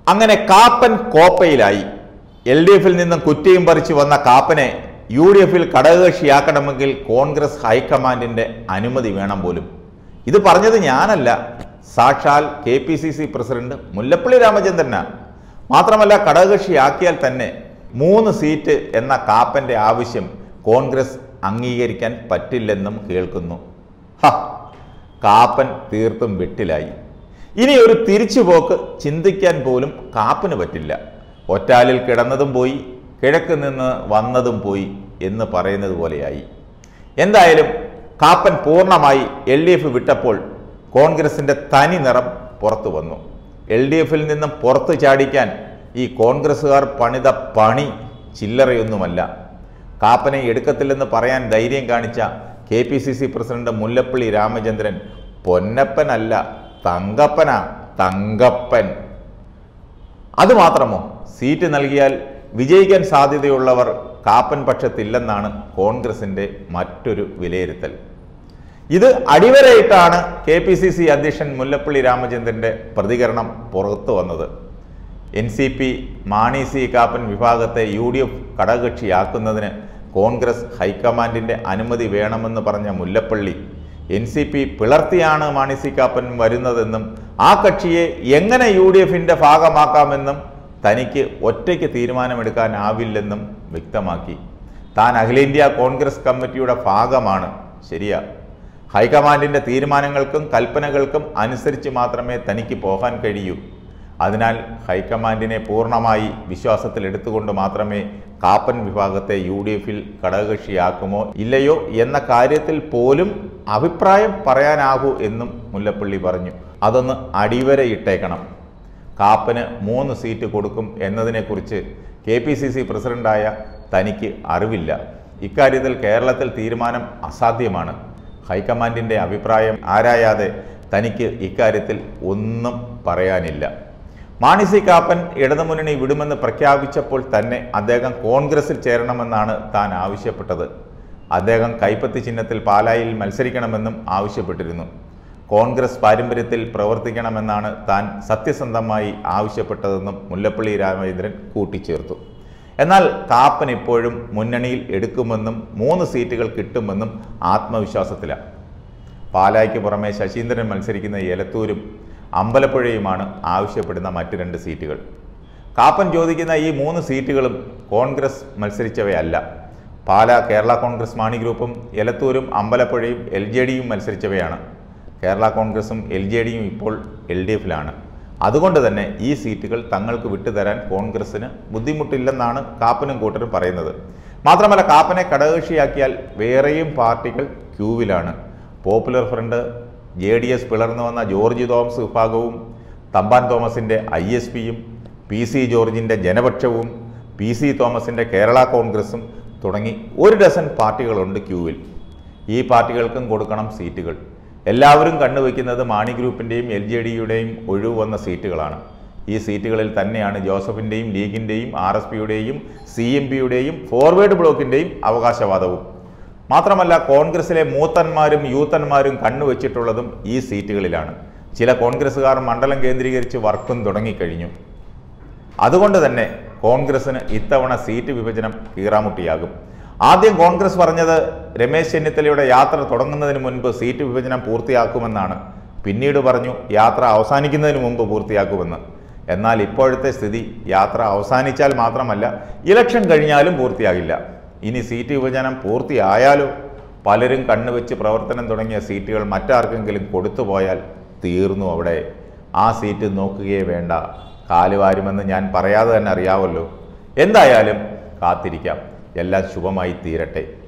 അങ്ങനെ Kappan കോപ്പയിലായി L D എഫിൽ നിന്നും കുറ്റിയും പറിച്ചു വന്ന കാപ്പനെ യു ഡി എഫിൽ ഘടകകക്ഷിയാക്കണമെങ്കിൽ കോൺഗ്രസ് ഹൈക്കമാൻഡിന്റെ അനുമതി വേണം പോലും ഇത് പറഞ്ഞത് ഞാനല്ല സാക്ഷാൽ K P C C president Mullappally രാമചന്ദ്രനാണ് മാത്രമല്ല ഘടകകക്ഷിയാക്കിയാൽ തന്നെ മൂന്ന് സീറ്റ് എന്ന കാപ്പന്റെ ആവശ്യം കോൺഗ്രസ് അംഗീകരിക്കാൻ പറ്റില്ലെന്നും കേൾക്കുന്നു ഹ കാപ്പൻ തീർത്തും വെട്ടിലായി ഇനി ഒരു തിരിച്ചുപോക്ക് ചിന്തിക്കാൻ പോലും കാപ്പിന് പറ്റില്ല ഒറ്റാലിൽ കിടന്നതും പോയി കിഴക്ക് നിന്ന് വന്നതും പോയി എന്ന് പറയുന്നത് പോലെയായി എന്തായാലും കാപ്പൻ പൂർണ്ണമായി എൽ ഡി എഫ് വിട്ടപ്പോൾ കോൺഗ്രസിന്റെ തനി നിറം പുറത്തു വന്നു എൽ ഡി എഫിൽ നിന്നും പുറത്തു ചാടിക്കാൻ ഈ കോൺഗ്രസ്സുകാർ പണിത പണി ചില്ലറയൊന്നുമല്ല കാപ്പനെ എടുക്കത്തില്ലെന്ന് പറയാൻ ധൈര്യം കാണിച്ച K P C C president Mullappally Ramachandran പൊന്നപ്പനല്ല തങ്കപ്പനാ തങ്കപ്പൻ അതുമാത്രമോ സീറ്റ് നൽകിയാൽ വിജയിക്കാൻ സാധ്യതയുള്ളവർ കാപ്പൻ പക്ഷത്തില്ലെന്നാണ് കോൺഗ്രസിന്റെ മറ്റൊരു വിലയിരുത്തൽ ഇത് അടിവരയിട്ടാണ് കെ പി സി സി അധ്യക്ഷൻ മുല്ലപ്പള്ളി രാമചന്ദ്രന്റെ പ്രതികരണം പുറത്തു വന്നത് N C P Mani C Kappan വിഭാഗത്തെ യു ഡി എഫ് ഘടകകക്ഷിയാക്കുന്നതിന് കോൺഗ്രസ് ഹൈക്കമാൻഡിന്റെ അനുമതി വേണമെന്ന് പറഞ്ഞ മുല്ലപ്പള്ളി എൻ സി പി പിളർത്തിയാണ് മാണി സി കാപ്പൻ വരുന്നതെന്നും ആ കക്ഷിയെ എങ്ങനെ യു ഡി എഫിന്റെ ഭാഗമാക്കാമെന്നും തനിക്ക് ഒറ്റയ്ക്ക് തീരുമാനമെടുക്കാനാവില്ലെന്നും വ്യക്തമാക്കി താൻ അഖിലേന്ത്യാ കോൺഗ്രസ് കമ്മിറ്റിയുടെ ഭാഗമാണ് ശരിയാ ഹൈക്കമാൻഡിന്റെ തീരുമാനങ്ങൾക്കും കൽപ്പനകൾക്കും അനുസരിച്ച് മാത്രമേ തനിക്ക് പോകാൻ കഴിയൂ അതിനാൽ ഹൈക്കമാൻഡിനെ പൂർണ്ണമായി വിശ്വാസത്തിൽ എടുത്തുകൊണ്ട് മാത്രമേ കാപ്പൻ വിഭാഗത്തെ യു ഡി എഫിൽ ഘടകകക്ഷിയാക്കുമോ ഇല്ലയോ എന്ന കാര്യത്തിൽ പോലും അഭിപ്രായം പറയാനാകൂ എന്നും മുല്ലപ്പള്ളി പറഞ്ഞു അതൊന്ന് അടിവരയിട്ടേക്കണം കാപ്പന് മൂന്ന് സീറ്റ് കൊടുക്കും എന്നതിനെക്കുറിച്ച് കെ പി സി സി പ്രസിഡന്റായ തനിക്ക് അറിവില്ല ഇക്കാര്യത്തിൽ കേരളത്തിൽ തീരുമാനം അസാധ്യമാണ് ഹൈക്കമാൻഡിന്റെ അഭിപ്രായം ആരായാതെ തനിക്ക് ഇക്കാര്യത്തിൽ ഒന്നും പറയാനില്ല മാണി സി കാപ്പൻ ഇടതുമുന്നണി വിടുമെന്ന് പ്രഖ്യാപിച്ചപ്പോൾ തന്നെ അദ്ദേഹം കോൺഗ്രസിൽ ചേരണമെന്നാണ് താൻ ആവശ്യപ്പെട്ടത് അദ്ദേഹം കൈപ്പത്തി ചിഹ്നത്തിൽ പാലായിൽ മത്സരിക്കണമെന്നും ആവശ്യപ്പെട്ടിരുന്നു കോൺഗ്രസ് പാരമ്പര്യത്തിൽ പ്രവർത്തിക്കണമെന്നാണ് താൻ സത്യസന്ധമായി ആവശ്യപ്പെട്ടതെന്നും മുല്ലപ്പള്ളി രാമചന്ദ്രൻ കൂട്ടിച്ചേർത്തു എന്നാൽ കാപ്പൻ ഇപ്പോഴും മുന്നണിയിൽ എടുക്കുമെന്നും മൂന്ന് സീറ്റുകൾ കിട്ടുമെന്നും ആത്മവിശ്വാസത്തിലാണ് പാലായ്ക്ക് പുറമെ ശശീന്ദ്രൻ മത്സരിക്കുന്ന എലത്തൂരും അമ്പലപ്പുഴയുമാണ് ആവശ്യപ്പെടുന്ന മറ്റ് രണ്ട് സീറ്റുകൾ കാപ്പൻ ചോദിക്കുന്ന ഈ മൂന്ന് സീറ്റുകളും കോൺഗ്രസ് മത്സരിച്ചവയല്ല പാല കേരള കോൺഗ്രസ് മാണി ഗ്രൂപ്പും എലത്തൂരും അമ്പലപ്പുഴയും എൽ ജെ ഡിയും മത്സരിച്ചവയാണ് കേരള കോൺഗ്രസും എൽ ജെ ഡിയും ഇപ്പോൾ എൽ ഡി എഫിലാണ് അതുകൊണ്ട് തന്നെ ഈ സീറ്റുകൾ തങ്ങൾക്ക് വിട്ടുതരാൻ കോൺഗ്രസിന് ബുദ്ധിമുട്ടില്ലെന്നാണ് കാപ്പനും കൂട്ടരും പറയുന്നത് മാത്രമല്ല കാപ്പനെ ഘടകകക്ഷിയാക്കിയാൽ വേറെയും പാർട്ടികൾ ക്യൂവിലാണ് popular front J D S പിളർന്നു വന്ന ജോർജ് തോമസ് വിഭാഗവും തമ്പാൻ തോമസിൻ്റെ ഐ എസ് പിയും പി സി ജോർജിൻ്റെ ജനപക്ഷവും പി സി തോമസിൻ്റെ കേരള കോൺഗ്രസും തുടങ്ങി ഒരു ഡസൻ പാർട്ടികളുണ്ട് ക്യൂവിൽ ഈ പാർട്ടികൾക്കും കൊടുക്കണം സീറ്റുകൾ എല്ലാവരും കണ്ണുവെക്കുന്നത് മാണി ഗ്രൂപ്പിൻ്റെയും എൽ ജെ ഡിയുടെയും ഒഴിവ് വന്ന സീറ്റുകളാണ് ഈ സീറ്റുകളിൽ തന്നെയാണ് ജോസഫിൻ്റെയും ലീഗിൻ്റെയും ആർ എസ് പിയുടെയും സി എം പിയുടെയും ഫോർവേഡ് ബ്ലോക്കിൻ്റെയും അവകാശവാദവും മാത്രമല്ല കോൺഗ്രസിലെ മൂത്തന്മാരും യൂത്തന്മാരും കണ്ണുവെച്ചിട്ടുള്ളതും ഈ സീറ്റുകളിലാണ് ചില കോൺഗ്രസ്സുകാർ മണ്ഡലം കേന്ദ്രീകരിച്ച് വർക്കും തുടങ്ങിക്കഴിഞ്ഞു അതുകൊണ്ട് തന്നെ കോൺഗ്രസിന് ഇത്തവണ സീറ്റ് വിഭജനം കീറാമുട്ടിയാകും ആദ്യം കോൺഗ്രസ് പറഞ്ഞത് രമേശ് ചെന്നിത്തലയുടെ യാത്ര തുടങ്ങുന്നതിന് മുൻപ് സീറ്റ് വിഭജനം പൂർത്തിയാക്കുമെന്നാണ് പിന്നീട് പറഞ്ഞു യാത്ര അവസാനിക്കുന്നതിന് മുമ്പ് പൂർത്തിയാക്കുമെന്ന് എന്നാൽ ഇപ്പോഴത്തെ സ്ഥിതി യാത്ര അവസാനിച്ചാൽ മാത്രമല്ല ഇലക്ഷൻ കഴിഞ്ഞാലും പൂർത്തിയാകില്ല ഇനി സീറ്റ് വിഭജനം പൂർത്തിയായാലോ പലരും കണ്ണുവെച്ച് പ്രവർത്തനം തുടങ്ങിയ സീറ്റുകൾ മറ്റാർക്കെങ്കിലും കൊടുത്തുപോയാൽ തീർന്നു അവിടെ ആ സീറ്റ് നോക്കുകയേ വേണ്ട കാലുവാരുമെന്ന് ഞാൻ പറയാതെ തന്നെ അറിയാമല്ലോ എന്തായാലും കാത്തിരിക്കാം എല്ലാം ശുഭമായി തീരട്ടെ